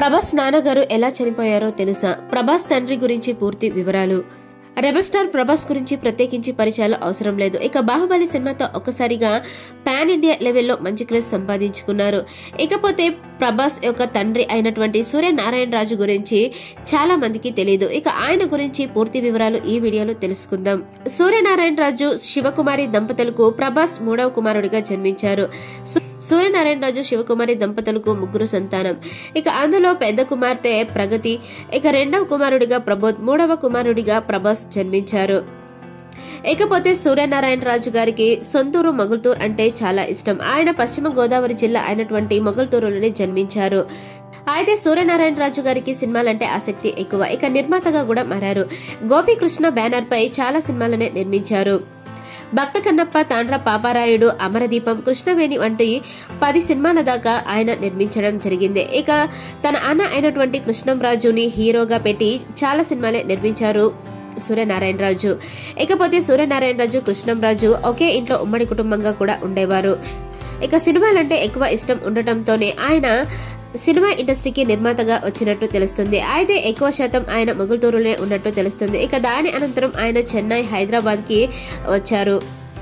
ప్రభాస్ నాన్నగారు ఎలా చనిపోయారో తెలుసా ప్రభాస్ తండ్రి గురించి పూర్తి వివరాలు రెబల్ స్టార్ ప్రభాస్ గురించి ప్రత్యేకించి పరిచయాలు అవసరం లేదు ఇక బాహుబలి సినిమాతో ఒక్కసారిగా పాన్ ఇండియా లెవెల్లో మంచి క్రేజ్ సంపాదించుకున్నారు ఇకపోతే ప్రభాస్ యొక్క తండ్రి అయినటువంటి సూర్యనారాయణ రాజు గురించి చాలా మందికి తెలియదు ఇక ఆయన గురించి పూర్తి వివరాలు ఈ వీడియోలో తెలుసుకుందాం సూర్యనారాయణ రాజు శివకుమారి దంపతులకు ప్రభాస్ మూడవ కుమారుడిగా జన్మించారు సు- సూర్యనారాయణ రాజు శివకుమారి దంపతులకు ముగ్గురు సంతానం ఇక అందులో పెద్ద కుమార్తె ప్రగతి ఇక రెండవ కుమారుడిగా ప్రబోధ్ మూడవ కుమారుడిగా ప్రభాస్ జన్మించారు ఇకపోతే సూర్యనారాయణ రాజు గారికి సొంతూరు మొగల్తూర్ అంటే చాలా ఇష్టం ఆయన పశ్చిమ గోదావరి జిల్లా అయినటువంటి మొగల్తూరులోనే జన్మించారు అయితే సూర్యనారాయణ రాజు గారికి సినిమాలంటే ఆసక్తి ఎక్కువ ఇక నిర్మాతగా కూడా మారారు గోపీకృష్ణ బ్యానర్ పై చాలా సినిమాలనే నిర్మించారు భక్త కన్నప్ప తాండ్ర పాపారాయుడు అమరదీపం కృష్ణవేణి వంటి పది సినిమాల దాకా ఆయన నిర్మించడం జరిగింది ఇక తన అన్న అయినటువంటి కృష్ణంరాజుని హీరోగా పెట్టి చాలా సినిమాలే నిర్మించారు సూర్యనారాయణ రాజు ఇకపోతే సూర్యనారాయణ రాజు కృష్ణంరాజు ఒకే ఇంట్లో ఉమ్మడి కుటుంబంగా కూడా ఉండేవారు ఇక సినిమాలంటే ఎక్కువ ఇష్టం ఉండటంతోనే ఆయన సినిమా ఇండస్ట్రీకి నిర్మాతగా వచ్చినట్టు తెలుస్తుంది అయితే ఎక్కువ శాతం ఆయన మొగుల్తూరులోనే ఉన్నట్టు తెలుస్తుంది ఇక దాని అనంతరం ఆయన చెన్నై హైదరాబాద్ కి వచ్చారు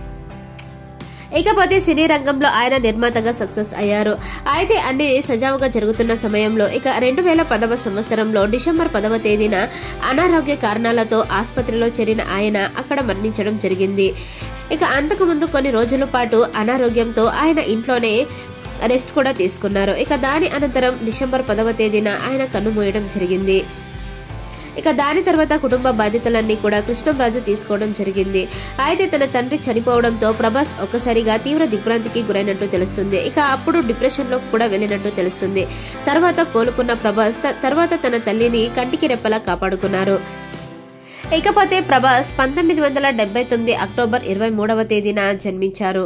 ఇకపోతే సినీ రంగంలో ఆయన నిర్మాతగా సక్సెస్ అయ్యారు అయితే అన్ని సజావుగా జరుగుతున్న సమయంలో ఇక రెండు వేల పదవ సంవత్సరంలో డిసెంబర్ పదవ తేదీన అనారోగ్య కారణాలతో ఆసుపత్రిలో చేరిన ఆయన అక్కడ మరణించడం జరిగింది ఇక అంతకుముందు కొన్ని రోజుల పాటు అనారోగ్యంతో ఆయన ఇంట్లోనే రెస్ట్ కూడా తీసుకున్నారు ఇక దాని అనంతరం డిసెంబర్ పదవ తేదీన ఆయన కన్నుమూయడం జరిగింది ఇక దాని తర్వాత కుటుంబ బాధ్యతలన్నీ కూడా కృష్ణంరాజు తీసుకోవడం జరిగింది అయితే తన తండ్రి చనిపోవడంతో ప్రభాస్ ఒక్కసారిగా తీవ్ర దిగ్భ్రాంతికి గురైనట్టు తెలుస్తుంది ఇక అప్పుడు డిప్రెషన్ లో కూడా వెళ్ళినట్టు తెలుస్తుంది తర్వాత కోలుకున్న ప్రభాస్ త- తర్వాత తన తల్లిని కంటికి రెప్పలా కాపాడుకున్నారు ఇకపోతే ప్రభాస్ పంతొమ్మిది వందల డెబ్బై తొమ్మిది అక్టోబర్ ఇరవై మూడవ తేదీన జన్మించారు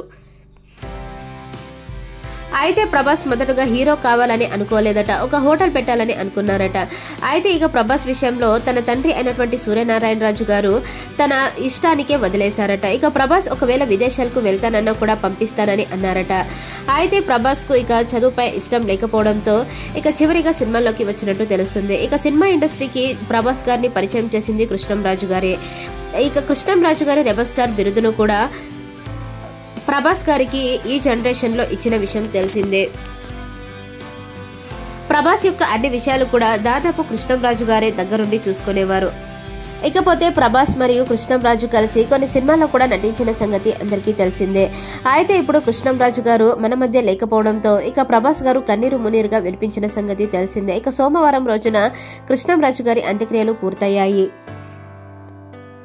అయితే ప్రభాస్ మొదటగా హీరో కావాలని అనుకోలేదట ఒక హోటల్ పెట్టాలని అనుకున్నారట అయితే ఇక ప్రభాస్ విషయంలో తన తండ్రి అయినటువంటి సూర్యనారాయణ రాజు గారు తన ఇష్టానికే వదిలేశారట ఇక ప్రభాస్ ఒకవేళ విదేశాలకు వెళ్తానన్నా కూడా పంపిస్తానని అన్నారట అయితే ప్రభాస్ కు ఇక చదువుపై ఇష్టం లేకపోవడంతో ఇక చివరిగా సినిమాల్లోకి వచ్చినట్టు తెలుస్తుంది ఇక సినిమా ఇండస్ట్రీకి ప్రభాస్ గారిని పరిచయం చేసింది కృష్ణంరాజు గారే ఇక కృష్ణంరాజు గారి రెబల్ స్టార్ బిరుదును కూడా ప్రభాస్ గారికి ఈ జనరేషన్ లో ఇచ్చిన విషయం తెలిసిందే ప్రభాస్ యొక్క అన్ని విషయాలు కూడా దాదాపు కృష్ణంరాజు గారే దగ్గరుండి చూసుకునేవారు ఇకపోతే ప్రభాస్ మరియు కృష్ణంరాజు కలిసి కొన్ని సినిమాల్లో కూడా నటించిన సంగతి అందరికీ తెలిసిందే అయితే ఇప్పుడు కృష్ణంరాజు గారు మన మధ్య లేకపోవడంతో ఇక ప్రభాస్ గారు కన్నీరు మునీరుగా వినిపించిన సంగతి తెలిసిందే ఇక సోమవారం రోజున కృష్ణంరాజు గారి అంత్యక్రియలు పూర్తయ్యాయి